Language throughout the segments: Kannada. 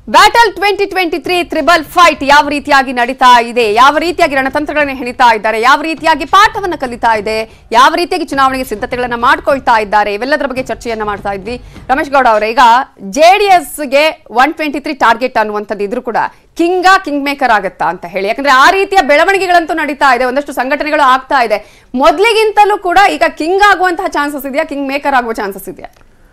Battle twenty twenty three triple fight ಯಾವ ರೀತಿಯಾಗಿ ನಡೀತಾ ಇದೆ ಯಾವ ರೀತಿಯಾಗಿ ರಣತಂತ್ರಗಳನ್ನು ಹೆಣಿತಾ ಇದ್ದಾರೆ ಯಾವ ರೀತಿಯಾಗಿ ಪಾಠವನ್ನ ಕಲಿತಾ ಇದೆ ಯಾವ ರೀತಿಯಾಗಿ ಚುನಾವಣೆಗೆ ಸಿದ್ಧತೆಗಳನ್ನ ಮಾಡ್ಕೊಳ್ತಾ ಇದ್ದಾರೆ ಇವೆಲ್ಲದರ ಬಗ್ಗೆ ಚರ್ಚೆಯನ್ನ ಮಾಡ್ತಾ ಇದ್ವಿ ರಮೇಶ್ ಗೌಡ ಅವರೇ ಈಗ ಜೆಡಿಎಸ್ಗೆ ಒನ್ ಟ್ವೆಂಟಿ ತ್ರೀ ಟಾರ್ಗೆಟ್ ಅನ್ನುವಂಥದ್ದು ಇದ್ರೂ ಕೂಡ ಕಿಂಗ ಕಿಂಗ್ ಮೇಕರ್ ಆಗತ್ತಾ ಅಂತ ಹೇಳಿ ಯಾಕಂದ್ರೆ ಆ ರೀತಿಯ ಬೆಳವಣಿಗೆಗಳಂತೂ ನಡೀತಾ ಇದೆ ಒಂದಷ್ಟು ಸಂಘಟನೆಗಳು ಆಗ್ತಾ ಇದೆ ಮೊದ್ಲಿಗಿಂತಲೂ ಕೂಡ ಈಗ ಕಿಂಗ್ ಆಗುವಂತಹ ಚಾನ್ಸಸ್ ಇದೆಯಾ ಕಿಂಗ್ ಮೇಕರ್ ಆಗುವ ಚಾನ್ಸಸ್ ಇದೆಯಾ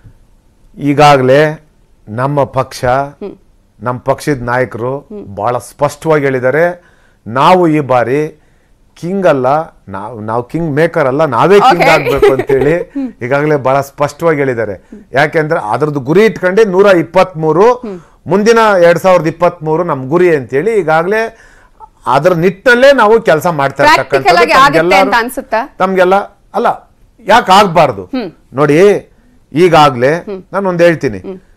ಈಗಾಗಲೇ ನಮ್ಮ ಪಕ್ಷ ನಮ್ಮ ಪಕ್ಷದ ನಾಯಕರು ಬಹಳ ಸ್ಪಷ್ಟವಾಗಿ ಹೇಳಿದ್ದಾರೆ ನಾವು ಈ ಬಾರಿ ಕಿಂಗ್ ಅಲ್ಲ ನಾವು ನಾವು ಕಿಂಗ್ ಮೇಕರ್ ಅಲ್ಲ ನಾವೇ ಕಿಂಗ್ Okay. ಆಗ್ಬೇಕು ಅಂತೇಳಿ ಈಗಾಗಲೇ ಬಹಳ ಸ್ಪಷ್ಟವಾಗಿ ಹೇಳಿದ್ದಾರೆ ಯಾಕೆಂದ್ರೆ ಅದ್ರದ್ದು ಗುರಿ ಇಟ್ಕೊಂಡೆ ನೂರ ಇಪ್ಪತ್ಮೂರು ಮುಂದಿನ ಎರಡ್ ಸಾವಿರದ ಇಪ್ಪತ್ಮೂರು ನಮ್ ಗುರಿ ಅಂತೇಳಿ ಈಗಾಗಲೇ ಅದ್ರ ನಿಟ್ಟಿನಲ್ಲೇ ನಾವು ಕೆಲಸ ಮಾಡ್ತಾ Practical ಆಗಿ ಆಗುತ್ತೆ ಅಂತ ಅನ್ಸುತ್ತಾ? ತಮ್ಗೆಲ್ಲ ಅಲ್ಲ ಯಾಕೆ ಆಗ್ಬಾರ್ದು ನೋಡಿ ಈಗಾಗ್ಲೇ ನಾನು ಒಂದ್ ಹೇಳ್ತೀನಿ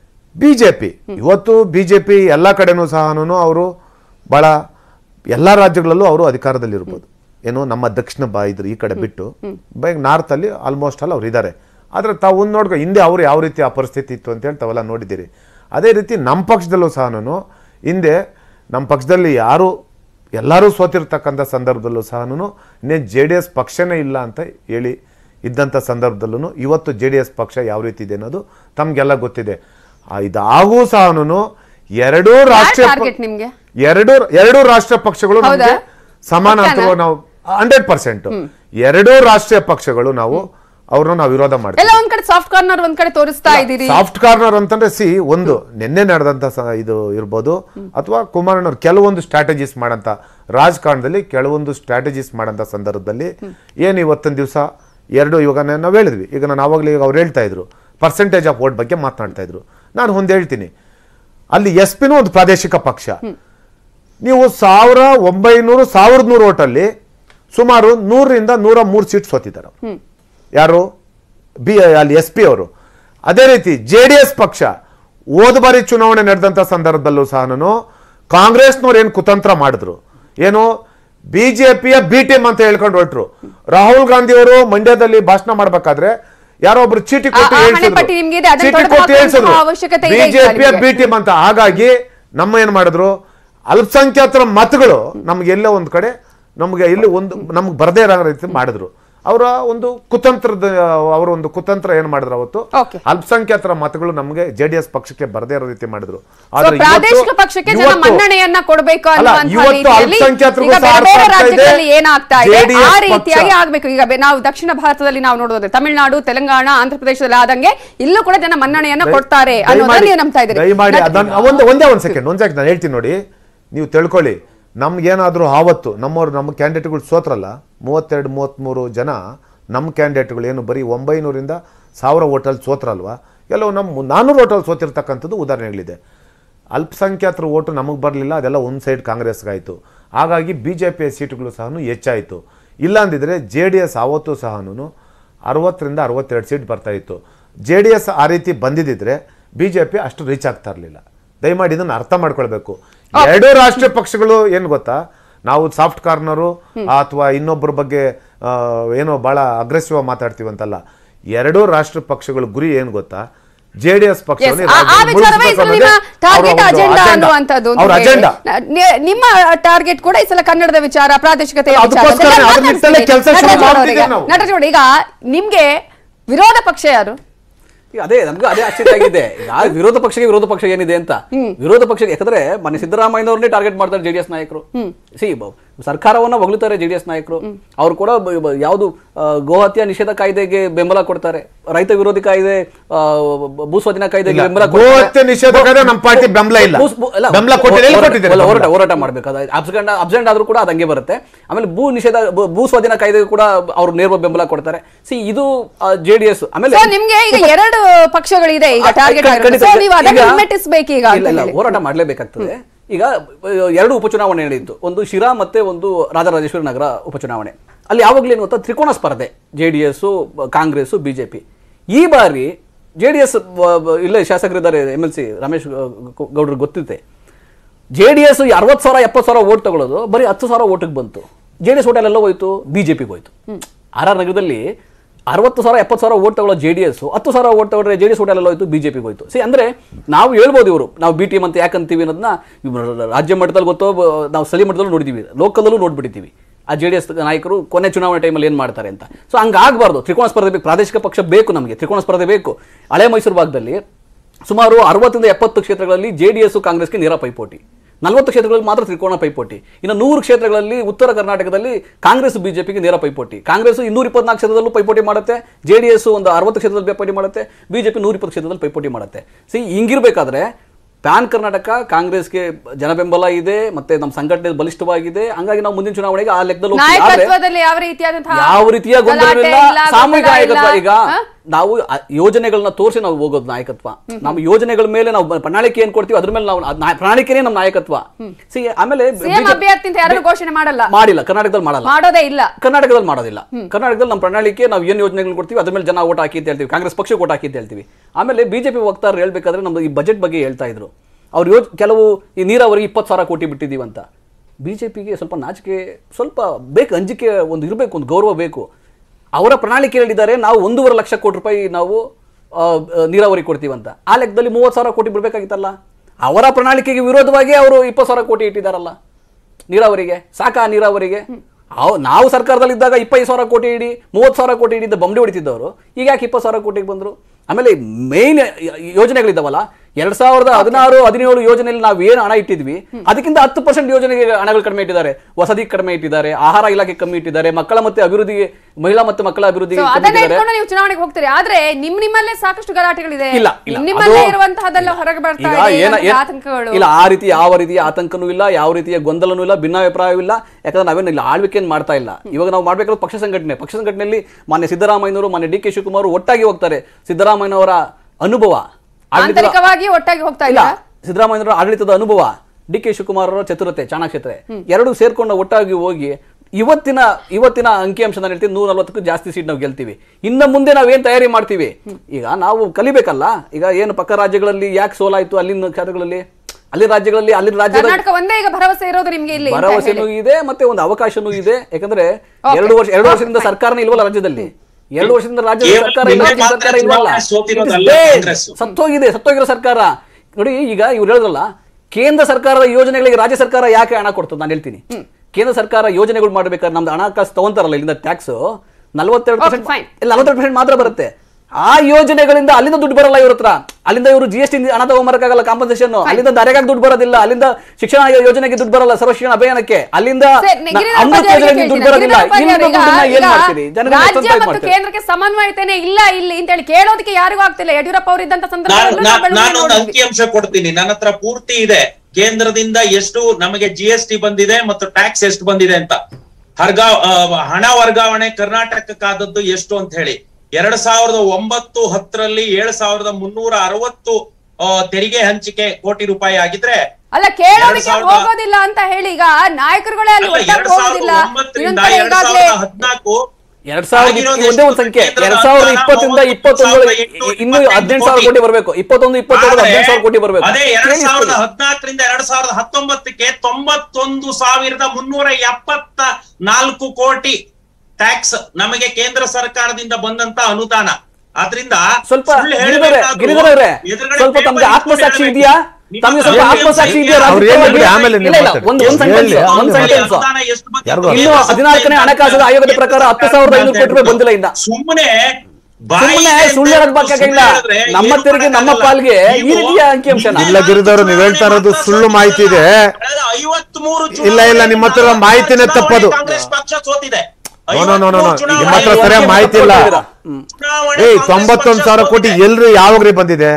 ಬಿಜೆಪಿ ಇವತ್ತು ಬಿಜೆಪಿ ಎಲ್ಲಾ ಕಡೆನೂ ಸಹನು ಅವರು ಬಹಳ ಎಲ್ಲಾ ರಾಜ್ಯಗಳಲ್ಲೂ ಅವರು ಅಧಿಕಾರದಲ್ಲಿ ಇರ್ಬೋದು ಏನು ನಮ್ಮ ದಕ್ಷಿಣ ಬಾ ಇದ್ರು ಈ ಕಡೆ ಬಿಟ್ಟು ಬೈ ನಾರ್ತ್ ಅಲ್ಲಿ ಆಲ್ಮೋಸ್ಟ್ ಅಲ್ಲಿ ಅವ್ರು ಇದ್ದಾರೆ ಆದ್ರೆ ತಾವು ಒಂದು ನೋಡ್ಕೊ ಹಿಂದೆ ಅವ್ರು ಯಾವ ರೀತಿ ಆ ಪರಿಸ್ಥಿತಿ ಇತ್ತು ಅಂತ ಹೇಳಿ ತಾವೆಲ್ಲ ನೋಡಿದ್ದೀರಿ ಅದೇ ರೀತಿ ನಮ್ಮ ಪಕ್ಷದಲ್ಲೂ ಸಹನು ಹಿಂದೆ ನಮ್ಮ ಪಕ್ಷದಲ್ಲಿ ಯಾರು ಎಲ್ಲರೂ ಸೋತಿರ್ತಕ್ಕಂಥ ಸಂದರ್ಭದಲ್ಲೂ ಸಹನು ಇನ್ನೇನು ಜೆ ಡಿ ಎಸ್ ಪಕ್ಷನೇ ಇಲ್ಲ ಅಂತ ಹೇಳಿ ಇದ್ದಂಥ ಸಂದರ್ಭದಲ್ಲೂ ಇವತ್ತು ಜೆ ಡಿ ಎಸ್ ಪಕ್ಷ ಯಾವ ರೀತಿ ಇದೆ ಅನ್ನೋದು ತಮ್ಗೆಲ್ಲ ಗೊತ್ತಿದೆ ಆ, ಇದಾಗೂ ಸಹನು ಎರಡೂ ರಾಷ್ಟ್ರೀಯ ಪ- ಟಾರ್ಗೆಟ್ ನಿಮ್ಗೆ ಎರಡು ಎರಡು ರಾಷ್ಟ್ರೀಯ ಪಕ್ಷಗಳು ಹೌದಾ? ನಮ್ಗೆ ಸಮಾನಾಂತರ ನಾವು ಹಂಡ್ರೆಡ್ ಪರ್ಸೆಂಟ್ ಎರಡೂ ರಾಷ್ಟ್ರೀಯ ಪಕ್ಷಗಳು ನಾವು ಅವ್ರನ್ನ ನಾವು ವಿರೋಧ ಮಾಡ್ತೀವಿ ಎಲ್ಲ ಒಂದ್ ಕಡೆ ಸಾಫ್ಟ್ ಕಾರ್ನರ್ ಒಂದ್ ಕಡೆ ತೋರಿಸ್ತಾ ಇದ್ದೀರಿ ಸಾಫ್ಟ್ ಕಾರ್ನರ್ ಅಂತಂದ್ರೆ ಸಿ ಒಂದು ನಿನ್ನೆ ನಡೆದಂತ ಸ- ಇದು ಇರ್ಬೋದು ಅಥವಾ ಕುಮಾರಣ್ಣವ್ರು ಕೆಲವೊಂದು ಸ್ಟ್ರಾಟಜೀಸ್ ಮಾಡಂತ ರಾಜಕಾರಣದಲ್ಲಿ ಕೆಲವೊಂದು ಸ್ಟ್ರಾಟಜೀಸ್ ಮಾಡಂತ ಸಂದರ್ಭದಲ್ಲಿ ಏನು ಇವತ್ತಿನ ದಿವಸ ಎರಡು ಇವಾಗ ನ- ನಾವು ಹೇಳಿದ್ವಿ ಈಗ ನಾನು ಆವಾಗಲೇ ಈಗ ಅವ್ರು ಹೇಳ್ತಾ ಇದ್ರು ಪರ್ಸೆಂಟೇಜ್ ಆಫ್ ವೋಟ್ ಬಗ್ಗೆ ಮಾತನಾಡ್ತಾ ಇದ್ರು ನಾನು ಒಂದು ಹೇಳ್ತೀನಿ ಅಲ್ಲಿ ಎಸ್ ಪಿನೂ ಒಂದು ಪ್ರಾದೇಶಿಕ ಪಕ್ಷ ನೀವು ಸಾವಿರ ಒಂಬೈನೂರು ಸಾವಿರದ ನೂರು ಓಟಲ್ಲಿ ಸುಮಾರು ನೂರರಿಂದ ನೂರ ಮೂರು ಸೀಟ್ ಸೋತಿದ್ದಾರೆ ಅವ್ರು. ಯಾರು ಬಿ ಅಲ್ಲಿ ಎಸ್ ಪಿ ಅವರು ಅದೇ ರೀತಿ ಜೆ ಡಿ ಎಸ್ ಪಕ್ಷ ಹೋದ ಬಾರಿ ಚುನಾವಣೆ ನಡೆದಂತ ಸಂದರ್ಭದಲ್ಲೂ ಸಹನು ಕಾಂಗ್ರೆಸ್ನವ್ರು ಏನು ಕುತಂತ್ರ ಮಾಡಿದ್ರು ಏನು ಬಿಜೆಪಿಯ ಬಿ ಟೀಮ್ ಅಂತ ಹೇಳ್ಕೊಂಡು ಹೊರಟ್ರು ರಾಹುಲ್ ಗಾಂಧಿ ಅವರು ಮಂಡ್ಯದಲ್ಲಿ ಭಾಷಣ ಮಾಡ್ಬೇಕಾದ್ರೆ ಯಾರೋ ಒಬ್ರು ಚೀಟಿ ಕೊಟ್ಟು ಆ- ಆ ಹೇಳ್ಸಿದ್ರು. ಹಣೆಪಟ್ಟಿ ನಿಮ್ಗಿದೆ, ಅದನ್ನ ಚೀಟಿ ತೊಡೆದು ಕೊಟ್ಟು ಹಾಕುವಂತಹ ಹೇಳ್ಸಿದ್ರು ಅವಶ್ಯಕತೆ ಇದೆ ಈಗ ಬಿಜೆಪಿಯ ನಿಮ್ಗೆ. ಬಿ ಟೀಮ್ ಅಂತ ಹಾಗಾಗಿ ನಮ್ಮ ಏನ್ ಮಾಡಿದ್ರು ಅಲ್ಪಸಂಖ್ಯಾತರ ಮತಗಳು ನಮ್ಗೆ ಎಲ್ಲೋ ಒಂದ್ ಕಡೆ ನಮ್ಗೆ ಇಲ್ಲಿ ಒಂದು ನಮ್ಗೆ ಬರದೇ ಇರೋ ರೀತಿ ಮಾಡಿದ್ರು ಅವರ ಒಂದು ಕುತಂತ್ರದ ಅವರ ಒಂದು ಕುತಂತ್ರ ಏನ್ ಮಾಡಿದ್ರು ಅವತ್ತು Okay. ಅಲ್ಪಸಂಖ್ಯಾತರ ಮತಗಳು ನಮ್ಗೆ ಜೆಡಿಎಸ್ ಪಕ್ಷಕ್ಕೆ ಬರದೇ ಇರೋ ರೀತಿ ಮಾಡಿದ್ರು So, ಆದ್ರೆ ಪ್ರಾದೇಶಿಕ ಇವತ್ತು- ಪಕ್ಷಕ್ಕೆ ಜನ ಇವತ್ತು- ಮನ್ನಣೆಯನ್ನ ಕೊಡಬೇಕು ಅಲ್ಲ, ಅನ್ನುವಂತಹ ಇವತ್ತು ರೀತಿಯಲ್ಲಿ ಅಲ್ಪಸಂಖ್ಯಾತರಿಗೂ ಈಗ ಸಹ ಬೇರೆ ಬೇರೆ ಅರ್ಥ ಆಗ್ತಾ ಇದೆ. ರಾಜ್ಯಗಳಲ್ಲಿ ಏನಾಗ್ತಾ ಇದೆ JDS ಆ ಪಕ್ಷ. ರೀತಿಯಾಗಿ ಆಗ್ಬೇಕು ಈಗ ಬೆ- ನಾವು ದಕ್ಷಿಣ ಭಾರತದಲ್ಲಿ ನಾವು ನೋಡೋದು ತಮಿಳುನಾಡು ತೆಲಂಗಾಣ ಆಂಧ್ರ ಪ್ರದೇಶದಲ್ಲಿ ಆದಂಗೆ ಇಲ್ಲೂ ಕೂಡ ಜನ ಮನ್ನಣೆಯನ್ನ ಕೊಡ್ತಾರೆ ಅನ್ನೋದನ್ನ ನೀವು ನಂಬ್ತಾ ಇದ್ದೀರಿ ದಯಮಾಡಿ ನಟ್- ಅದನ್ನ ಒಂದೇ ಒಂದೇ ಒಂದ್ ಸೆಕೆಂಡ್ ಒಂದ್ ಸೆಕೆಂಡ್ ನಾನು ಹೇಳ್ತೀನಿ ನೋಡಿ ನೀವು ತಿಳ್ಕೊಳ್ಳಿ ನಮ್ಗೇನಾದ್ರೂ ಆವತ್ತು ನಮ್ಮವ್ರು ನಮ್ಮ ಕ್ಯಾಂಡಿಡೇಟ್ಗಳು ಸೋತ್ರಲ್ಲ ಮೂವತ್ತೆರಡು ಮೂವತ್ತ್ಮೂರು ಜನ ನಮ್ಮ ಕ್ಯಾಂಡಿಡೇಟ್ಗಳು ಏನು ಬರೀ ಒಂಬೈನೂರಿಂದ ಸಾವಿರ ಓಟಲ್ಲಿ ಸೋತ್ರಲ್ವಾ ಕೆಲವು ನಮ್ಮ ನಾನ್ನೂರು ಓಟಲ್ಲಿ ಸೋತಿರ್ತಕ್ಕಂಥದ್ದು ಉದಾಹರಣೆಗಳಿದೆ ಅಲ್ಪಸಂಖ್ಯಾತರ ಓಟು ನಮಗೆ ಬರಲಿಲ್ಲ ಅದೆಲ್ಲ ಒಂದು ಸೈಡ್ ಕಾಂಗ್ರೆಸ್ಗಾಯಿತು ಹಾಗಾಗಿ ಬಿ ಜೆ ಪಿಯ ಸೀಟುಗಳು ಸಹ ಹೆಚ್ಚಾಯಿತು ಇಲ್ಲಾಂದಿದ್ರೆ ಜೆ ಡಿ ಎಸ್ ಆವತ್ತೂ ಸಹನು ಅರವತ್ತರಿಂದ ಅರವತ್ತೆರಡು ಸೀಟ್ ಬರ್ತಾ ಇತ್ತು ಜೆ ಡಿ ಎಸ್ ಆ ರೀತಿ ಬಂದಿದ್ದಿದ್ರೆ ಬಿ ಜೆ ಪಿ ಅಷ್ಟು ರೀಚ್ ಆಗ್ತಾ ಇರಲಿಲ್ಲ ದಯಮಾಡಿ ಇದನ್ನು ಅರ್ಥ ಮಾಡ್ಕೊಳ್ಬೇಕು ಎರಡೂ ರಾಷ್ಟ್ರೀಯ ಪಕ್ಷಗಳು ಏನು ಗೊತ್ತಾ ನಾವು ಸಾಫ್ಟ್ ಕಾರ್ನರು ಅಥವಾ ಇನ್ನೊಬ್ಬರ ಬಗ್ಗೆ ಆ, ಏನೋ ಬಹಳ ಅಗ್ರೆಸಿವ್ ಮಾತಾಡ್ತೀವಿ ಅಂತಲ್ಲ ಎರಡೂ ರಾಷ್ಟ್ರ ಪಕ್ಷಗಳ ಗುರಿ ಏನು ಗೊತ್ತಾ ಜೆ ಡಿ ಎಸ್ ಪಕ್ಷ Yes, ಆ- ಆ ವಿಚಾರವೇ ಈ ಸಲ ನಿಮ್ಮ ಟಾರ್ಗೆಟ್ ಅಜೆಂಡಾ ಅನ್ನುವಂಥದ್ದು ಅಂತ ಅವ್ರ ಹೇಳಿ. ಅಜೆಂಡಾ ನಿ- ನಿಮ್ಮ ಟಾರ್ಗೆಟ್ ಕೂಡ ಈ ಸಲ ಕನ್ನಡದ ವಿಚಾರ ಪ್ರಾದೇಶಿಕತೆಯ ವಿಚಾರ ಅದಕ್ಕೋಸ್ಕರ ಅದೆಲ್ಲ ಅದ್ರ ನಿಟ್ಟಿನಲ್ಲಿ ಮಾತಾಡ್ತೀವಿ. ಕೆಲ್ಸ ಶುರು ನಟರಾಜ್ ಮಾಡ್ತಿದ್ದೀವಿ ಅವರಿಗೆ. ನಾವು. ನಟರಾಜ್ ನೋಡಿ, ಈಗ ನಿಮ್ಗೆ ವಿರೋಧ ಪಕ್ಷ ಯಾರು ಈಗ ಅದೇ ನನ್ಗೂ ಅದೇ ಆಶ್ಚರ್ಯ ಆಗಿದೆ ಈಗ ವಿರೋಧ ಪಕ್ಷಕ್ಕೆ ವಿರೋಧ ಪಕ್ಷ ಏನಿದೆ ಅಂತ ವಿರೋಧ ಪಕ್ಷಕ್ಕೆ ಯಾಕಂದ್ರೆ ಮನೆ ಸಿದ್ದರಾಮಯ್ಯನವ್ರನ್ನೇ ಟಾರ್ಗೆಟ್ ಮಾಡ್ತಾರೆ ಜೆಡಿಎಸ್ ನಾಯಕರು ಸಿ ಸರ್ಕಾರವನ್ನ ಹೊಗಳುತ್ತಾರೆ ಜೆಡಿಎಸ್ ನಾಯಕರು ಅವ್ರು ಕೂಡ ಬ- ಬ- ಯಾವುದು ಆ, ಗೋಹತ್ಯೆ ನಿಷೇಧ ಕಾಯ್ದೆಗೆ ಬೆಂಬಲ ಕೊಡ್ತಾರೆ ರೈತ ವಿರೋಧಿ ಕಾಯ್ದೆ ಆ, ಬ- ಭೂಸ್ವಾಧೀನ ಕಾಯ್ದೆಗೆ ಇಲ್ಲ, ಬೆಂಬಲ ಗೋಹತ್ಯೆ ನಿಷೇಧ ಕಾಯ್ದೆ ನಮ್ಮ ಪಾರ್ಟಿ ಬೆಂಬಲ ಇಲ್ಲ. ಭೂ- ಭೂ- ಅಲ್ಲ, ಬೆಂಬಲ ಕೊಟ್ಟಿದೆ, ಎಲ್ಲಿ ಹೋರಾಟ- ಕೊಟ್ಟಿದ್ದೀರಿ ಅಲ್ಲ, ಹೋರಾಟ ಬೆಂಬಲ? ಹೋರಾಟ ಮಾಡ್ಬೇಕು ಅದು ಅಬ್ಸೆಂಡ್ ಅಬ್ಸೆಂಟ್ ಆದ್ರೂ ಕೂಡ ಅದು ಹಂಗೆ ಬರುತ್ತೆ ಆಮೇಲೆ ಭೂ ನಿಷೇಧ ಭೂ- ಭೂ ಸ್ವಾಧೀನ ಕಾಯ್ದೆಗೆ ಕೂಡ ಅವರು ನೇರ ಬೆಂಬಲ ಕೊಡ್ತಾರೆ ಸಿ ಇದು ಜೆಡಿಎಸ್ ಆಮೇಲೆ ಸೊ ನಿಮ್ಗೆ ಈಗ ಎರಡು ಪಕ್ಷಗಳಿದೆ ಈಗ ಆ, ಟಾರ್ಗೆಟ್ ಖಂಡಿತ, ಖಂಡಿತ. ಸೊ ನೀವು ಅದನ್ನ ಈಗ- ಹಿಮ್ಮೆಟ್ಟಿಸ್ಬೇಕು ಈಗ ಇಲ್ಲ, ಅಂತ ಇಲ್ಲ, ಹೇಳಿ. ಹೋರಾಟ ಮಾಡಲೇಬೇಕಾಗ್ತದೆ ಈಗ ಅಹ್, ಎರಡು ಉಪಚುನಾವಣೆ ನಡೆಯಿತು ಒಂದು ಶಿರಾ ಮತ್ತೆ ಒಂದು ರಾಜರಾಜೇಶ್ವರಿ ನಗರ ಉಪಚುನಾವಣೆ ಅಲ್ಲಿ ಯಾವಾಗಲೂ ಏನು ಗೊತ್ತಾ ತ್ರಿಕೋನ ಸ್ಪರ್ಧೆ J D S Congress BJP ಈ ಬಾರಿ ಜೆ ಡಿ ಎಸ್ ಇಲ್ಲೇ ಶಾಸಕರಿದ್ದಾರೆ ಎಮ್ ಎಲ್ ಸಿ ರಮೇಶ್ ಗೌ- ಗೌಡ್ರಿಗೆ ಗೊತ್ತಿದೆ ಜೆ ಡಿ ಎಸ್ ಅರವತ್ತು ಸಾವಿರ ಎಪ್ಪತ್ತು ಸಾವಿರ ಓಟ್ ತಗೊಳ್ಳೋದು ಬರೀ ಹತ್ತು ಸಾವಿರ ಓಟಿಗೆ ಬಂತು ಜೆ ಡಿ ಎಸ್ ಓಟ್ ಎಲ್ಲ ಹೋಯ್ತು ಬಿಜೆಪಿಗೆ ಹೋಯ್ತು ಆರ್ ಆರ್ ನಗರದಲ್ಲಿ ಅರವತ್ತು ಸಾವಿರ ಎಪ್ಪತ್ತು ಸಾವಿರ ಓಟ್ ತಗೊಳ್ಳೋ ಜೆ ಡಿ ಎಸ್ ಹತ್ತು ಸಾವಿರ ಓಟ್ ತಗೊಂಡ್ರೆ ಜೆ ಡಿ ಎಸ್ ಓಟ್ ಎಲ್ಲ ಹೋಯ್ತು ಬಿಜೆಪಿಗೆ ಹೋಯ್ತು ಸಿ ಅಂದ್ರೆ ನಾವು ಹೇಳ್ಬೋದು ಇವರು ನಾವು ಬಿ ಟಿ ಎಮ್ ಅಂತ ಯಾಕಂತೀವಿ ಅನ್ನೋದನ್ನ ಇವ್ರು ರಾಜ್ಯ ಮಟ್ಟದಲ್ಲಿ ಗೊತ್ತೋ ಬ- ನಾವು ಸ್ಥಳೀಯ ಮಟ್ಟದಲ್ಲೂ ನೋಡಿದ್ದೀವಿ ಲೋಕಲಲ್ಲೂ ನೋಡ್ಬಿಟ್ಟಿದ್ದೀವಿ ಆ ಜೆ ಡಿ ಎಸ್ ನಾಯಕರು ಕೊನೆ ಚುನಾವಣೆ ಟೈಮಲ್ಲಿ ಏನು ಮಾಡ್ತಾರೆ ಅಂತ ಸೊ ಹಂಗಾಗಬಾರ್ದು ತ್ರಿಕೋಣ ಸ್ಪರ್ಧೆ ಬೇಕು ಪ್ರಾದೇಶಿಕ ಪಕ್ಷ ಬೇಕು ನಮಗೆ ತ್ರಿಕೋಣ ಸ್ಪರ್ಧೆ ಬೇಕು ಹಳೆ ಮೈಸೂರು ಭಾಗದಲ್ಲಿ ಸುಮಾರು ಅರವತ್ತರಿಂದ ಎಪ್ಪತ್ತು ಕ್ಷೇತ್ರಗಳಲ್ಲಿ ಜೆ ಡಿ ಎಸ್ ಕಾಂಗ್ರೆಸ್ಗೆ ನೇರ ಪೈಪೋಟಿ ನಲವತ್ತು ಕ್ಷೇತ್ರಗಳಲ್ಲಿ ಮಾತ್ರ ತ್ರಿಕೋಣ ಪೈಪೋಟಿ ಇನ್ನು ನೂರು ಕ್ಷೇತ್ರಗಳಲ್ಲಿ ಉತ್ತರ ಕರ್ನಾಟಕದಲ್ಲಿ ಕಾಂಗ್ರೆಸ್ ಬಿಜೆಪಿಗೆ ನೇರ ಪೈಪೋಟಿ ಕಾಂಗ್ರೆಸ್ ಇನ್ನೂರ ಇಪ್ಪತ್ನಾಲ್ಕು ಕ್ಷೇತ್ರದಲ್ಲೂ ಪೈಪೋಟಿ ಮಾಡುತ್ತೆ ಜೆ ಡಿ ಎಸ್ ಒಂದು ಅರವತ್ತು ಕ್ಷೇತ್ರದಲ್ಲಿ ಪೈಪೋಟಿ ಮಾಡುತ್ತೆ ಬಿಜೆಪಿ ನೂರ ಇಪ್ಪತ್ತು ಕ್ಷೇತ್ರದಲ್ಲಿ ಪೈಪೋಟಿ ಮಾಡುತ್ತೆ ಸಿ ಹಿಂಗಿರ್ಬೇಕಾದ್ರೆ ಪ್ಯಾನ್ ಕರ್ನಾಟಕ ಕಾಂಗ್ರೆಸ್ಗೆ ಜನಬೆಂಬಲ ಇದೆ ಮತ್ತೆ ನಮ್ಮ ಸಂಘಟನೆ ಬಲಿಷ್ಠವಾಗಿದೆ ಹಂಗಾಗಿ ನಾವು ಮುಂದಿನ ಚುನಾವಣೆಗೆ ಆ ಲೆಕ್ಕದಲ್ಲಿ ಹೋಗ್ತೀವಿ. ಆದ್ರೆ ನಾಯಕತ್ವದಲ್ಲಿ ಯಾವ ರೀತಿಯಾದಂತಹ ಯಾವ ರೀತಿಯ ಗೊಂದಲ ಗಲಾಟೆ ಇಲ್ಲ ಇಲ್ಲ, ಸಾಮೂಹಿಕ ಗೊಂದಲ ಇಲ್ಲ. ನಾಯಕತ್ವ ಈಗ ಹ? ನಾವು ಆ ಯೋಜನೆಗಳನ್ನ ತೋರಿಸಿ ನಾವು ಹೋಗೋದು ನಾಯಕತ್ವ ನಮ್ಮ ಯೋಜನೆಗಳ ಮೇಲೆ ನಾವು ಪ್ರಣಾಳಿಕೆ ಏನ್ ಕೊಡ್ತೀವಿ ಅದ್ರ ಮೇಲೆ ನಾವು ಆ ನಾ- ಪ್ರಣಾಳಿಕೆನೇ ನಮ್ಮ ನಾಯಕತ್ವ ಸಿ ಆಮೇಲೆ ಸಿಎಂ BJP ಅಭ್ಯರ್ಥಿ ಅಂತ ಯಾರು ಘೋಷಣೆ ಮಾಡಲ್ಲ ಮಾಡಿಲ್ಲ ಕರ್ನಾಟಕದಲ್ಲಿ ಮಾಡಲ್ಲ ಮಾಡೋದೇ ಇಲ್ಲ ಕರ್ನಾಟಕದಲ್ಲಿ ಮಾಡೋದಿಲ್ಲ ಕರ್ನಾಟಕದಲ್ಲಿ ನಮ್ಮ ಪ್ರಣಾಳಿಕೆ ನಾವು ಏನು ಯೋಜನೆಗಳು ಕೊಡ್ತೀವಿ ಅದ್ರ ಮೇಲೆ ಜನ ಓಟ್ ಹಾಕಿ ಅಂತ ಹೇಳ್ತೀವಿ ಕಾಂಗ್ರೆಸ್ ಪಕ್ಷಕ್ಕೆ ಓಟ್ ಹಾಕಿ ಅಂತ ಹೇಳ್ತೀವಿ ಆಮೇಲೆ ಬಿಜೆಪಿ ವಕ್ತಾರರು ಹೇಳ್ಬೇಕಾದ್ರೆ ನಮ್ದು ಈ ಬಜೆಟ್ ಬಗ್ಗೆ ಹೇಳ್ತಾ ಇದ್ರು ಅವ್ರು ಯೋಜ್ ಕೆಲವು ಈ ನೀರಾವರಿ ಇಪ್ಪತ್ತು ಸಾವಿರ ಕೋಟಿ ಬಿಟ್ಟಿದ್ದೀವಿ ಅಂತ ಬಿಜೆಪಿಗೆ ಸ್ವಲ್ಪ ನಾಚಿಕೆ ಸ್ವಲ್ಪ ಬೇಕು ಅಂಜಿಕೆ ಒಂದು ಇರಬೇಕು ಒಂದು ಗೌರವ ಬೇಕು ಅವರ ಪ್ರಣಾಳಿಕೆ ಹೇಳಿದ್ದಾರೆ ನಾವು ಒಂದೂವರೆ ಲಕ್ಷ ಕೋಟಿ ರೂಪಾಯಿ ನಾವು ಆ, ಆ, ನೀರಾವರಿ ಕೊಡ್ತೀವಂತ ಆ ಲೆಕ್ಕದಲ್ಲಿ ಮೂವತ್ತು ಸಾವಿರ ಕೋಟಿ ಬಿಡಬೇಕಾಗಿತ್ತಲ್ಲ ಅವರ ಪ್ರಣಾಳಿಕೆಗೆ ವಿರೋಧವಾಗಿ ಅವರು ಇಪ್ಪತ್ತು ಸಾವಿರ ಕೋಟಿ ಇಟ್ಟಿದ್ದಾರಲ್ಲ ನೀರಾವರಿಗೆ ಸಾಕಾ ನೀರಾವರಿಗೆ ಅವ್- ನಾವು ಸರ್ಕಾರದಲ್ಲಿದ್ದಾಗ ಇಪ್ಪತ್ತು ಸಾವಿರ ಕೋಟಿ ಇಡಿ ಮೂವತ್ತು ಸಾವಿರ ಕೋಟಿ ಇಡಿದ್ದ ಬಂಬಡಿ ಹೊಡಿತಿದ್ದವರು ಈಗ ಯಾಕೆ ಇಪ್ಪತ್ತು ಸಾವಿರ ಕೋಟಿಗೆ ಬಂದರು ಆಮೇಲೆ ಮೇನ್ ಯೋಜನೆಗಳಿದ್ದಾವಲ್ಲ ಎರಡ್ ಸಾವಿರದ ಹದಿನಾರು ಹದಿನೇಳು ಯೋಜನೆಯಲ್ಲಿ ನಾವು ಏನು ಹಣ ಇಟ್ಟಿದ್ವಿ ಅದಕ್ಕಿಂತ ಹತ್ತು ಪರ್ಸೆಂಟ್ ಯೋಜನೆಗೆ ಹಣಗಳು ಕಡಿಮೆ ಇಟ್ಟಿದ್ದಾರೆ ವಸತಿ ಕಡಿಮೆ ಇಟ್ಟಿದ್ದಾರೆ ಆಹಾರ ಇಲಾಖೆ ಕಮ್ಮಿ ಇಟ್ಟಿದ್ದಾರೆ ಮಕ್ಕಳ ಮತ್ತೆ ಅಭಿವೃದ್ಧಿಗೆ ಮಹಿಳಾ ಮತ್ತು ಮಕ್ಕಳ ಅಭಿವೃದ್ಧಿಗೆ So, ಕಮ್ಮಿ ಅದನ್ನ ಇಟ್ಟಿದ್ದಾರೆ ಇಟ್ಕೊಂಡು ನೀವು ಚುನಾವಣೆಗೆ ಹೋಗ್ತೀರಿ ಆದ್ರೆ ನಿಮ್ ನಿಮ್ಮಲ್ಲೇ ಸಾಕಷ್ಟು ಗಲಾಟೆಗಳಿದೆ ಇಲ್ಲ ಇಲ್ಲ ನಿಮ್ ನಿಮ್ಮಲ್ಲೇ ಅದು- ಇರುವಂತಹದೆಲ್ಲ ಹೊರಗೆ ಬರ್ತಾ ಈಗ ಇದೆ ಏನ ಇರುವಂತಹ ಏನ್- ಆತಂಕಗಳು ಇಲ್ಲ ಆ ರೀತಿ ಯಾವ ರೀತಿಯ ಆತಂಕನೂ ಇಲ್ಲ ಯಾವ ರೀತಿಯ ಗೊಂದಲನೂ ಇಲ್ಲ ಭಿನ್ನಾಭಿಪ್ರಾಯವಿಲ್ಲ ಯಾಕಂದ್ರೆ ನಾವೇನು ಇಲ್ಲ ಆಳ್ವಿಕೆಯನ್ನು ಮಾಡ್ತಾ ಇಲ್ಲ ಇವಾಗ ನಾವು ಮಾಡ್ಬೇಕಾದ್ರೆ ಪಕ್ಷ ಸಂಘಟನೆ ಪಕ್ಷ ಸಂಘಟನೆಯಲ್ಲಿ ಮಾನ್ಯ ಸಿದ್ದರಾಮಯ್ಯನವರು ಮಾನ್ಯ ಡಿ ಕೆ ಶಿವಕುಮಾರ್ ಒಟ್ಟಾಗಿ ಹೋಗ್ತಾರೆ ಸಿದ್ದರಾಮಯ್ಯನವರ ಅನುಭವ ಆಡಳಿತದ- ಆಂತರಿಕವಾಗಿ ಒಟ್ಟಾಗಿ ಹೋಗ್ತಾ ಇಲ್ಲ ಇಲ್ಲ ಸಿದ್ದರಾಮಯ್ಯನವರ ಆಡಳಿತದ ಅನುಭವ ಡಿ ಕೆ ಶಿವಕುಮಾರ್ ಅವರ ಚತುರತೆ ಚಾಣಾಕ್ಷತೆ ಎರಡು ಸೇರ್ಕೊಂಡು ಒಟ್ಟಾಗಿ ಹೋಗಿ ಇವತ್ತಿನ ಇವತ್ತಿನ ಅಂಕಿಅಂಶ ನಾನು ಹೇಳ್ತೀನಿ ನೂರ ನಲ್ವತ್ತಕ್ಕೂ ಜಾಸ್ತಿ ಸೀಟ್ ನಾವು ಗೆಲ್ತೀವಿ ಇನ್ನು ಮುಂದೆ ನಾವೇನ್ ತಯಾರಿ ಮಾಡ್ತೀವಿ ಈಗ ನಾವು ಕಲಿಬೇಕಲ್ಲ ಈಗ ಏನು ಪಕ್ಕ ರಾಜ್ಯಗಳಲ್ಲಿ ಯಾಕೆ ಸೋಲಾಯ್ತು ಅಲ್ಲಿನ ಕ್ಷೇತ್ರಗಳಲ್ಲಿ ಅಲ್ಲಿ ರಾಜ್ಯಗಳಲ್ಲಿ ಅಲ್ಲಿನ ರಾಜ್ಯದ ಕರ್ನಾಟಕ ಒಂದೇ ಈಗ ಭರವಸೆ ಇರೋದು ನಿಮ್ಗೆ ಇಲ್ಲಿ ಅಂತ ಭರವಸೆನೂ ಹೇಳಿ. ಇದೆ ಮತ್ತೆ ಒಂದು ಅವಕಾಶನೂ ಇದೆ ಯಾಕಂದ್ರೆ ಎರಡು ವರ್ಷ ಎರಡು ವರ್ಷದಿಂದ ಸರ್ಕಾರನೇ ಇಲ್ವಲ್ಲ ರಾಜ್ಯದಲ್ಲಿ ಎರಡು ವರ್ಷದಿಂದ ರಾಜ್ಯದ ಕೇವಲ ಸರ್ಕಾರ ಇಲ್ಲ ನಿನ್ನೆ ಮಾತ್ರ ಸರ್ಕಾರ ಇಲ್ವಲ್ಲ ಚುನಾವಣೆ ಸೋತಿರೋದಲ್ಲ It is dead. ಕಾಂಗ್ರೆಸ್. ಸತ್ತೋಗಿದೆ ಸತ್ತೋಗಿರೋ ಸರ್ಕಾರ ನೋಡಿ ಈಗ ಇವ್ರು ಹೇಳಿದ್ರಲ್ಲ ಕೇಂದ್ರ ಸರ್ಕಾರದ ಯೋಜನೆಗಳಿಗೆ ರಾಜ್ಯ ಸರ್ಕಾರ ಯಾಕೆ ಹಣ ಕೊಡ್ತದೆ ನಾನು ಹೇಳ್ತೀನಿ ಕೇಂದ್ರ ಸರ್ಕಾರ ಯೋಜನೆಗಳು ಮಾಡ್ಬೇಕಾದ್ರೆ ನಮ್ದು ಹಣಕಾಸು ತಗೊಂತಾರಲ್ಲ ಇಲ್ಲಿಂದ ಟ್ಯಾಕ್ಸ್ ನಲವತ್ತೆರಡು Okay, ಪರ್ಸೆಂಟ್ fine. ಇಲ್ಲ ನಲವತ್ತೆರಡು ಪರ್ಸೆಂಟ್ ಮಾತ್ರ ಬರುತ್ತೆ ಆ ಯೋಜನೆಗಳಿಂದ ಅಲ್ಲಿಂದ ದುಡ್ಡು ಬರಲ್ಲ ಇವ್ರ ಹತ್ರ ಅಲ್ಲಿಂದ ಇವರು ಜಿ ಎಸ್ ಟಿ ಹಣ ತಗೊಂಬರಕ್ಕಾಗಲ್ಲ ಕಾಂಪನ್ಸೇಷನ್ ಅಲ್ಲಿಂದ ನರೇಗಾಗೆ ದುಡ್ಡು ಬರೋದಿಲ್ಲ ಅಲ್ಲಿಂದ ಶಿಕ್ಷಣ ಯೋಜನೆಗೆ ದುಡ್ಡು ಬರಲ್ಲ ಸರ್ವ ಶಿಕ್ಷಣ ಅಭಿಯಾನಕ್ಕೆ ಅಲ್ಲಿಂದ ಸರ್, ನ- ಗಿರಿಧರ ಅಮೃತ ಉಪಾಧ್ಯಾಯ ಯೋಜನೆಗೆ ಕೇಳ್ತೀನಿ. ದುಡ್ಡು ಬರೋದಿಲ್ಲ ಗಿರಿಧರ ಉಪಾಧ್ಯಾಯ ಇನ್ನು ಈಗ- ದುಡ್ಡನ್ನ ಏನ್ ಈಗ ಮಾಡ್ತೀರಿ ಜನರಿಗೆ ರಾಜ್ಯ ಎಷ್ಟೊಂದು ಮತ್ತು ಮಾಡ್ತೀರಿ? ಕೇಂದ್ರಕ್ಕೆ ಸಮನ್ವಯತೆನೆ ಇಲ್ಲ ಇಲ್ಲಿ ಅಂತ ಹೇಳಿ ಕೇಳೋದಕ್ಕೆ ಯಾರಿಗೂ ಆಗ್ತಿಲ್ಲ ಯಡಿಯೂರಪ್ಪ ಅವರಿದ್ದಂತ ನಾನು ಸಂದರ್ಭದಲ್ಲೂ ನಾವು ಬೆಳವಣಿಗೆ ನಾನೊಂದು ನೋಡಿದ್ವಿ. ಅಂಕಿಅಂಶ ಕೊಡ್ತೀನಿ ನನ್ನ ಹತ್ರ ಪೂರ್ತಿ ಇದೆ ಕೇಂದ್ರದಿಂದ ಎಷ್ಟು ನಮಗೆ ಜಿ ಎಸ್ ಟಿ ಬಂದಿದೆ ಮತ್ತು ಟ್ಯಾಕ್ಸ್ ಎಷ್ಟು ಬಂದಿದೆ ಅಂತ ಹರ್ಗಾ ಆ, ಹಣ ವರ್ಗಾವಣೆ ಕರ್ನಾಟಕಕ್ಕಾದದ್ದು ಎಷ್ಟು ಅಂತ ಹೇಳಿ ಎರಡ್ ಸಾವಿರದ ಒಂಬತ್ತು ಹತ್ತರಲ್ಲಿ ಏಳ್ ಸಾವಿರದ ಮುನ್ನೂರ ಅರವತ್ತು ಆ, ತೆರಿಗೆ ಹಂಚಿಕೆ ಕೋಟಿ ರೂಪಾಯಿ ಆಗಿದ್ರೆ ಅಲ್ಲ ಕೇಳೋದಕ್ಕೆ ಎರಡ್ ಸಾವಿರದ- ಹೋಗೋದಿಲ್ಲ ಅಂತ ಹೇಳಿ ಈಗ ನಾಯಕರುಗಳೇ ಅಲ್ಲಿ ಅಲ್ಲ, ಒಟ್ಟಾಗಿ ಎರಡ್ ಸಾವಿರದ ಹೋಗೋದಿಲ್ಲ ಒಂಬತ್ತರಿಂದ ಇನ್ನೊಂದ್ ಕಡೆ ಎರಡ್ ಈಗಾಗ್ಲೇ ಸಾವಿರದ ಹದ್ನಾಲ್ಕು ಎರಡ್ ಸಾವಿರದ ಆಗಿರೋದು ಒಂದೇ ಒಂದು ಎಷ್ಟು? ಸಂಖ್ಯೆ ಕೇಂದ್ರದ ಎರಡ್ ಸಾವಿರದ ಅನುದಾನ ಇಪ್ಪತ್ತರಿಂದ ಮೂವತ್ತು ಇಪ್ಪತ್ತೊಂದು ಸಾವಿರದ ಎಂಟುನೂರ ಇನ್ನು ಹದಿನೆಂಟು ಸಾವಿರ ಕೋಟಿ. ಕೋಟಿ ಬರಬೇಕು ಇಪ್ಪತ್ತೊಂದು ಇಪ್ಪತ್ತೊಂದು ಆದ್ರೆ ಹದಿನೆಂಟು ಸಾವಿರ ಕೋಟಿ ಬರಬೇಕು ಅದೇ ಎರಡ್ ಕೇಳಿ ಸಾವಿರದ ಇಸ್ಕೊಳ್ಳಿ. ಹದಿನಾಲ್ಕರಿಂದ ಎರಡ್ ಸಾವಿರದ ಹತ್ತೊಂಬತ್ತಕ್ಕೆ ತೊಂಬತ್ತೊಂದು ಸಾವಿರದ ಮುನ್ನೂರ ಎಪ್ಪತ್ತ ನಾಲ್ಕು ಕೋಟಿ ಟ್ಯಾಕ್ಸ್ ನಮಗೆ ಕೇಂದ್ರ ಸರ್ಕಾರದಿಂದ ಬಂದಂತ ಅನುದಾನ ಆದ್ರಿಂದ ಸ್ವಲ್ಪ ಸುಳ್ಳು ಗಿರಿಧರ ಹೇಳ್ಬೇಕಾದ್ರೂ ಗಿರಿಧರವ್ರೆ ಎದುರುಗಡೆ ಸ್ವಲ್ಪ paper ತಮ್ಗೆ ಆತ್ಮಸಾಕ್ಷಿ ಇಟ್ಕೊಂಡು ಇದೆಯಾ ನಿಮ್ಮ ತಮ್ಗೆ ಸ್ವಲ್ಪ ಹೇಳಿ, ಆತ್ಮಸಾಕ್ಷಿ ಇದೆಯಾ ಅವ್ರು ಏನ್ ರಾಜಕೀಯವಾಗಿ? ಬಿಡಿ, ಆಮೇಲೆ ನೀವು ಇಲ್ಲ ಇಲ್ಲ ಮಾತಾಡಿ. ಒಂದು ಒಂದು ಹೇಳಿ, ಸೆಂಟೆನ್ಸ್ ಒಂದು ಆಮೇಲೆ ಸೆಂಟೆನ್ಸ್ ಅನುದಾನ ಎಷ್ಟು ಬಂದಿದೆ? ಯಾರಿಗೂ ಇನ್ನು ಹದಿನಾಲ್ಕನೇ ಹಣಕಾಸಿನ ಆಯೋಗದ ಪ್ರಕಾರ ಹತ್ತು ಸಾವಿರದ ಐನೂರು ಕೋಟಿ ರೂಪಾಯಿ ಬಂದಿಲ್ಲ ಇನ್ನ ಸುಮ್ಮನೆ ಸುಮ್ಮನೆ ಸುಳ್ಳು ಹೇಳೋದ್ ಬೇಕಾಗಿಲ್ಲ ನಮ್ಮ ತೆರಿಗೆ ನಮ್ಮ ಪಾಲ್ಗೆ ಈ ರೀತಿಯ ಅಂಕಿಅಂಶನ ಇಲ್ಲ ಗಿರಿಧರ್ ನೀವು ಹೇಳ್ತಾ ಇರೋದು ಸುಳ್ಳು ಮಾಹಿತಿ ಇದೆ ಐವತ್ಮೂರು ಇಲ್ಲ, ಇಲ್ಲ, ನಿಮ್ಮ ಹತ್ರ ಮಾಹಿತಿನೇ ತಪ್ಪದು. ಕಾಂಗ್ರೆಸ್ ಪಕ್ಷ ಸೋತಿದೆ no, no, no, no, no. ಚುನಾವಣೆ ನಿಮ್ಮ ಹತ್ರ ಸರಿಯಾಗಿ ಮಾಹಿತಿ ಇಲ್ಲ. ಚುನಾವಣೆ ಏಯ್ ಕಾಂಗ್ರೆಸ್ ತೊಂಬತ್ತೊಂದು ಪಕ್ಷ ಸಾವಿರ ಕೋಟಿ ಸೋತಿದೆ. ಎಲ್ರಿ ಯಾವಾಗ್ರಿ ಬಂದಿದೆ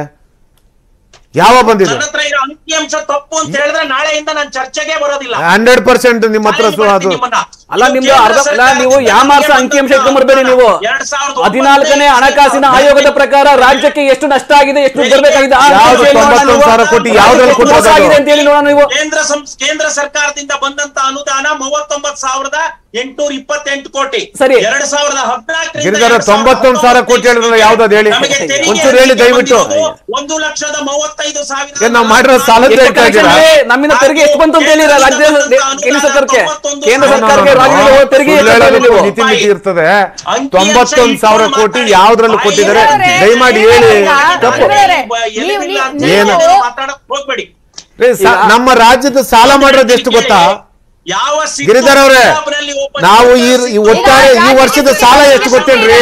ಯಾವ ಬಂದಿದೆ ನನ್ನ ಹತ್ರ ಇರೋ ಅಂಕಿಅಂಶ ತಪ್ಪು ಅಂತ ಹೇಳಿದ್ರೆ ನಾಳೆಯಿಂದ ನಾನು ಚರ್ಚೆಗೆ ಬರೋದಿಲ್ಲ ಹಂಡ್ರೆಡ್ ಪರ್ಸೆಂಟ್ ನಿಮ್ಮ ಹತ್ರ ಖಾಲಿ ಸು- ಅದು ಮಾಡ್ತೀನಿ ನಿಮ್ಮನ್ನ. ಅಲ್ಲ ನೀವು ನಿಮ್ದು ಕೇಂದ್ರ ಅರ್ಧ ಅಲ್ಲ ಸರ್ಕಾರದಿಂದ ನೀವು ಯಾಮಾರ್ಸ ನಮಗೆ ಅಂಕಿಅಂಶ ಬಂದಂತ ಇಟ್ಕೊಂಡ್ಬರ್ಬೇಡಿ ನೀವು ಎರಡ್ ಸಾವಿರದ ಹದಿನಾಲ್ಕನೇ ಒಂಬತ್ತನೇ ಹಣಕಾಸಿನ ಇಸ್ವಿಯ ಆಯೋಗದ ಪ್ರಕಾರ ರಾಜ್ಯಕ್ಕೆ ಎಷ್ಟು ನಷ್ಟ ಆಗಿದೆ ಎಷ್ಟು ಬರಬೇಕಾಗಿದೆ ಆ ಯಾವ್ದು ಅಂಕಿಅಂಶ ನೋಡೋಣ ತೊಂಬತ್ತೊಂದು ನೀವು. ಸಾವಿರ ಕೋಟಿ ಯಾವ್ದ್ರಲ್ಲಿ ಎಷ್ಟು ಮೋಸ ಕೊಟ್ಟದ್ದು? ಆಗಿದೆ ಅಂತ ಹೇಳಿ ನೋಡೋಣ ನೀವು ಕೇಂದ್ರ ಸಂಸ್- ಕೇಂದ್ರ ಸರ್ಕಾರದಿಂದ ಬಂದಂತ ಅನುದಾನ ಮೂವತ್ತೊಂಬತ್ತು ಸಾವಿರದ ಎಂಟುನೂರ ಇಪ್ಪತ್ತೆಂಟು ಕೋಟಿ ಸರಿ. ಎರಡ್ ಸಾವಿರದ ಹದಿನಾಲ್ಕರಿಂದ ಗಿರಿಧರ ಎರಡ್ ಸಾವಿರದ ತೊಂಬತ್ತೊಂದು ಸಾವಿರ ಕೋಟಿ ಹೇಳಿದ್ರಲ್ಲ ಯಾವ್ದು ಅದು ಹೇಳಿ ನಮಗೆ ತೆರಿಗೆ ಒಂಚೂರು ಹೇಳಿ ದಯವಿಟ್ಟು ಬಂದಿರೋದು ಒಂದು ಲಕ್ಷದ ಮೂವತ್ತೈದು ಸಾವಿರ ಏನ್ ನಾವು ಮಾಡಿರೋ ಸಾಲದ ಎಷ್ಟು ಹೇಳ್ತಾ ಇದ್ದೀರಾ collection ಇದೆ? ನಮ್ಮಿಂದ ತೆರಿಗೆ ಎಷ್ಟು ಬಂತು ಅಂತ ಹೇಳಿ ರಾಜ್ಯ ಕೇಂದ್ರ ಸರ್ಕಾರಕ್ಕೆ ಕೇಂದ್ರ ಸರ್ಕಾರಕ್ಕೆ ರಾಜ್ಯದಲ್ಲಿ ಹೋದ ತೆರಿಗೆ ಸುಳ್ಳು ಕಟ್ಟಲಿಲ್ಲ ಹೇಳೋದಕ್ಕೂ ನೀವು. ನೀತಿ ಮಿತಿ ಇರ್ತದೆ ಅಂಕಿ ತೊಂಬತ್ತೊಂದು ಅಂಶ ಸಾವಿರ ಇಟ್ಕೊಂಡು ಕೋಟಿ ಮಾತಾಡಿ. ಯಾವ್ದ್ರಲ್ಲಿ ಕೊಟ್ಟಿದ್ದಾರೆ ಅಯ್ಯೋ, ದಯಮಾಡಿ ಏನು ಹೇಳಿ ಇಲ್ಲ. ತಪ್ಪು ಅಯ್ಯೋ, ಎಲ್ಲಿಲ್ಲ ನೀವು- ಅಂತ ನೀವು- ಹೇಳಿ ಮಾತಾಡಕ್ ಹೋಗ್ಬೇಡಿ ಏ, ಸ- ನಮ್ಮ ರಾಜ್ಯದ ಸಾಲ ಮಾಡಿರೋದು ಎಷ್ಟು ಗೊತ್ತಾ ಯಾವ ಸಿದ್ದು ಗಿರಿಧರ್ ಅವ್ರೆ ಪಂಜಾಬ್ನಲ್ಲಿ open ನಾವು ಈ ಮಾಡಿರೋ ಈ ಒಟ್ಟಾರೆ ಈ ವರ್ಷದ ಸಾಲ ಎಷ್ಟು ಗೊತ್ತೇನ್ರಿ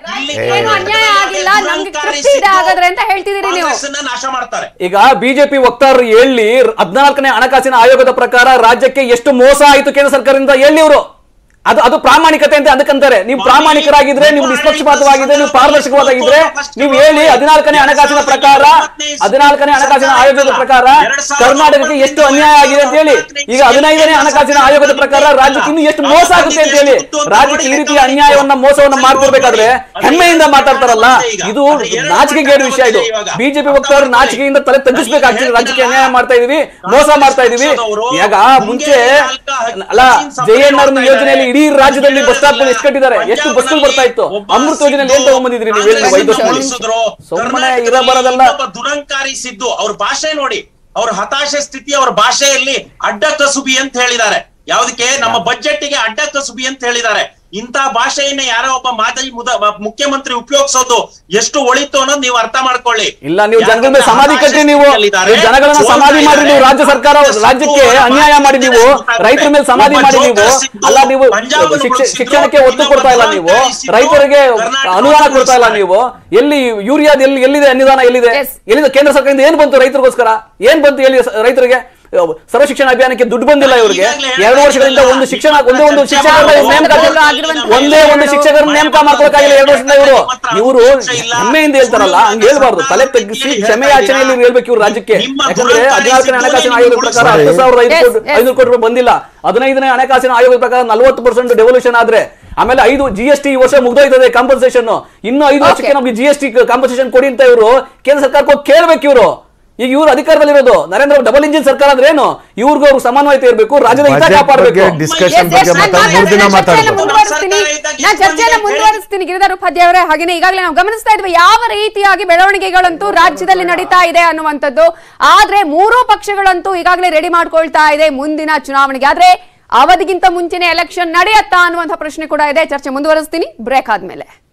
ಏನು ಅನ್ಯಾಯ ಆಗಿಲ್ಲ ನಮ್ಗೆ ತೃಪ್ತಿ ಇದೆ ಹಾಗಾದ್ರೆ ಅಂತ ಹೇಳ್ತಿದ್ದೀರಿ ನೀವು ಕಾಂಗ್ರೆಸ್ಸನ್ನ ನಾಶ ಮಾಡ್ತಾರೆ ಈಗ ಬಿಜೆಪಿ ವಕ್ತಾರರು ಹೇಳಿ ಹದಿನಾಲ್ಕನೇ ಹಣಕಾಸಿನ ಆಯೋಗದ ಪ್ರಕಾರ ರಾಜ್ಯಕ್ಕೆ ಎಷ್ಟು ಮೋಸ ಆಯಿತು ಕೇಂದ್ರ ಸರ್ಕಾರದಿಂದ ಹೇಳಿ ಇವರು ಅದು ಅದು ಪ್ರಾಮಾಣಿಕತೆ ಅಂತ ಅದಕ್ಕಂತಾರೆ ನೀವು ಪ್ರಾಮಾಣಿಕರಾಗಿದ್ರೆ ನೀವು ನಿಷ್ಪಕ್ಷಪಾತವಾಗಿದ್ರೆ ನೀವು ಪಾರದರ್ಶಕವಾಗಿದ್ರೆ ನೀವು ಹೇಳಿ ಹದಿನಾಲ್ಕನೇ ಹಣಕಾಸಿನ ಪ್ರಕಾರ ಹದಿನಾಲ್ಕನೇ ಹಣಕಾಸಿನ ಆಯೋಗದ ಪ್ರಕಾರ ಕರ್ನಾಟಕಕ್ಕೆ ಎಷ್ಟು ಅನ್ಯಾಯ ಆಗಿದೆ ಅಂತ ಹೇಳಿ ಈಗ ಹದಿನೈದನೇ ಹಣಕಾಸಿನ ಆಯೋಗದ ಪ್ರಕಾರ ರಾಜ್ಯಕ್ಕೆ ಇನ್ನು ಎಷ್ಟು ಮೋಸ ಆಗುತ್ತೆ ಅಂತ ಹೇಳಿ ರಾಜ್ಯಕ್ಕೆ ಈ ರೀತಿಯ ಅನ್ಯಾಯವನ್ನ ಮೋಸವನ್ನ ಮಾಡ್ತಿರ್ಬೇಕಾದ್ರೆ ಹೆಮ್ಮೆಯಿಂದ ಮಾತಾಡ್ತಾರಲ್ಲ ಇದು ನಾಚಿಕೆಗೇಡು ವಿಷಯ ಇದು ಬಿಜೆಪಿ ವಕ್ತಾರರು ನಾಚಿಕೆಯಿಂದ ತಲೆ ತಗ್ಗಿಸ್ಬೇಕಾಗ್ತದೆ ರಾಜ್ಯಕ್ಕೆ ಅನ್ಯಾಯ ಮಾಡ್ತಾ ಇದೀವಿ ಮೋಸ ಮಾಡ್ತಾ ಇದೀವಿ ಈಗ ಮುಂಚೆ ಅಲ್ಲ ಜೆಎನ್ ಆರ್ ಯೋಜನೆಯಲ್ಲಿ ಇಡೀ ರಾಜ್ಯದಲ್ಲಿ ಬಸ್ ಸ್ಟಾಪ್ ಎಷ್ಟು ಕಟ್ಟಿದ್ದಾರೆ ಎಷ್ಟು ಬಸ್ಗಳು ಬರ್ತಾ ಇತ್ತು ಅಮೃತ ಯೋಜನೆಯಲ್ಲಿ ಏನ್ ತಗೊಂಡ್ಬಂದಿದ್ರಿ ನೀವು ಹೇಳಿ ಐದು ವರ್ಷದಲ್ಲಿ ಸುಮ್ಮನೆ ಇರಬಾರದಲ್ಲ ಒಬ್ಬ ದುರಂಕಾರಿ ಸಿದ್ದು ಅವ್ರ ಭಾಷೆ ನೋಡಿ ಅವ್ರ ಹತಾಶೆ ಸ್ಥಿತಿ ಅವ್ರ ಭಾಷೆಯಲ್ಲಿ ಅಡ್ಡ ಕಸುಬಿ ಅಂತ ಹೇಳಿದ್ದಾರೆ ಯಾವ್ದಕ್ಕೆ ನಮ್ಮ ಬಜೆಟ್ಗೆ ಅಡ್ಡ ಕಸುಬಿ ಅಂತ ಹೇಳಿದ್ದಾರೆ ಇಂತ ಭಾಷೆಯನ್ನ ಯಾರೋ ಒಬ್ಬ ಮಾಜಿ ಮುದ ಮುಖ್ಯಮಂತ್ರಿ ಉಪಯೋಗಿಸೋದು ಎಷ್ಟು ಒಳಿತು ಅನ್ನೋದು ನೀವು ಅರ್ಥ ಮಾಡ್ಕೊಳ್ಳಿ ಇಲ್ಲ ನೀವು ಜನಗಳ ಮೇಲೆ ಸಮಾಧಿ ಕಟ್ಟಿ ನೀವು ನೀವು ಜನಗಳನ್ನ ಸಮಾಧಿ ಮಾಡಿ ನೀವು ರಾಜ್ಯ ಸರ್ಕಾರ ರಾಜ್ಯಕ್ಕೆ ಅನ್ಯಾಯ ಮಾಡಿ ನೀವು ರೈತರ ಮೇಲೆ ಸಮಾಧಿ ಮಾಡಿ ನೀವು ಅಲ್ಲ ನೀವು ಶಿಕ್ಷ- ಶಿಕ್ಷಣಕ್ಕೆ ಒತ್ತು ಕೊಡ್ತಾ ಇಲ್ಲ ನೀವು ರೈತರಿಗೆ ಅನುದಾನ ಕೊಡ್ತಾ ಇಲ್ಲ ನೀವು ಎಲ್ಲಿ ಯೂರಿಯಾದ ಎಲ್ಲಿ ಎಲ್ಲಿದೆ ಅನುದಾನ ಎಲ್ಲಿದೆ Yes. ಎಲ್ಲಿದೆ ಕೇಂದ್ರ ಸರ್ಕಾರದಿಂದ ಏನ್ ಬಂತು ರೈತರಿಗೋಸ್ಕರ ಏನ್ ಬಂತು ಎಲ್ಲಿ ಸ- ರೈತರಿಗೆ ಸರ್ವ ಶಿಕ್ಷಣ ಅಭಿಯಾನಕ್ಕೆ ದುಡ್ಡು ಬಂದಿಲ್ಲ ಇವರಿಗೆ ಎರಡು ವರ್ಷಗಳಿಂದ ಒಂದು ಶಿಕ್ಷಣ ಒಂದೇ ಒಂದು ಶಿಕ್ಷಕರ ನೇಮಕ ಒಂದೇ ಒಂದು ಶಿಕ್ಷಕರ ನೇಮಕ ಮಾಡ್ಕೊಳಕ್ಕಾಗಿಲ್ಲ ಎರಡು ವರ್ಷದಿಂದ ಇವರು ಇವರು ಹೆಮ್ಮೆಯಿಂದ ಹೇಳ್ತಾರಲ್ಲ ಹಂಗೆ ಹೇಳ್ಬಾರ್ದು ತಲೆ ತಗ್ಗಿಸಿ ಕ್ಷಮೆ ಯಾಚನೆಯಲ್ಲಿ ಇವ್ರು ಹೇಳ್ಬೇಕು ಇವ್ರು ರಾಜ್ಯಕ್ಕೆ ಯಾಕಂದ್ರೆ ಹದಿನಾಲ್ಕನೇ ಹಣಕಾಸಿನ ಆಯೋಗದ ಪ್ರಕಾರ ಹತ್ತು ಸಾವಿರದ ಐದು ಕೋಟಿ Yes, yes. ಐನೂರು ಕೋಟಿ ರೂಪಾಯಿ ಬಂದಿಲ್ಲ ಹದಿನೈದನೇ ಹಣಕಾಸಿನ ಆಯೋಗದ ಪ್ರಕಾರ ನಲವತ್ತು ಪರ್ಸೆಂಟ್ ಡೆವಲ್ಯೂಷನ್ ಆದ್ರೆ ಆಮೇಲೆ ಐದು ಜಿ ಎಸ್ ಟಿ ಈ ವರ್ಷ ಮುಗ್ದೋಯ್ತದೆ ಕಾಂಪನ್ಸೇಷನ್ ಇನ್ನು ಐದು ವರ್ಷಕ್ಕೆ ನಮ್ಗೆ ಜಿ ಎಸ್ ಟಿ ಕಾಂಪನ್ಸೇಷನ್ ಕೊಡಿ ಅಂತ ಇವರು ಕೇಂದ್ರ ಸರ್ಕಾರಕ್ಕೆ ಹೋಗಿ ಕೇಳ್ಬೇಕು ಇವರು ಈಗ ಇವ್ರು ಅಧಿಕಾರದಲ್ಲಿರೋದು ನರೇಂದ್ರ ಡಬಲ್ ಇಂಜಿನ್ ಸರ್ಕಾರ ಅಂದ್ರೆ ಏನು ಇವ್ರಿಗೂ ಅವ್ರು ಸಮಾನತೆ ಇರಬೇಕು ರಾಜ್ಯದ ಹಿತ ಬಜೆಟ್ ಕಾಪಾಡಬೇಕು ಬಗ್ಗೆ ಡಿಸ್ಕಷನ್ Yes, ಬಗ್ಗೆ yes, ನಾನು ಮಾತಾಡಿ ಮೂರು ದಿನ ಚರ್ಚೆಯನ್ನ ಮಾತಾಡ್ಬೋದು ಮುಂದುವರಿಸ್ತೀನಿ ನಾನು ಚರ್ಚೆಯನ್ನ ಮುಂದುವರಿಸ್ತೀನಿ ಗಿರಿಧರ್ ಉಪಾಧ್ಯಾಯ ಅವರೇ ಹಾಗೇನೆ ಈಗಾಗಲೇ ನಾವು ಗಮನಿಸ್ತಾ ಇದ್ವಿ ಯಾವ ರೀತಿಯಾಗಿ ಬೆಳವಣಿಗೆಗಳಂತೂ ರಾಜ್ಯದಲ್ಲಿ ನಡೀತಾ ಇದೆ ಅನ್ನುವಂಥದ್ದು ಆದ್ರೆ ಮೂರೂ ಪಕ್ಷಗಳಂತೂ ಈಗಾಗಲೇ ರೆಡಿ ಮಾಡ್ಕೊಳ್ತಾ ಇದೆ ಮುಂದಿನ ಚುನಾವಣೆಗೆ ಆದ್ರೆ ಅವಧಿಗಿಂತ ಮುಂಚೆನೆ ಎಲೆಕ್ಷನ್ ನಡೆಯತ್ತಾ ಅನ್ನುವಂಥ ಪ್ರಶ್ನೆ ಕೂಡ ಇದೆ ಚರ್ಚೆ ಮುಂದುವರಿಸ್ತೀನಿ ಬ್ರೇಕ್ ಆದ್ಮೇಲೆ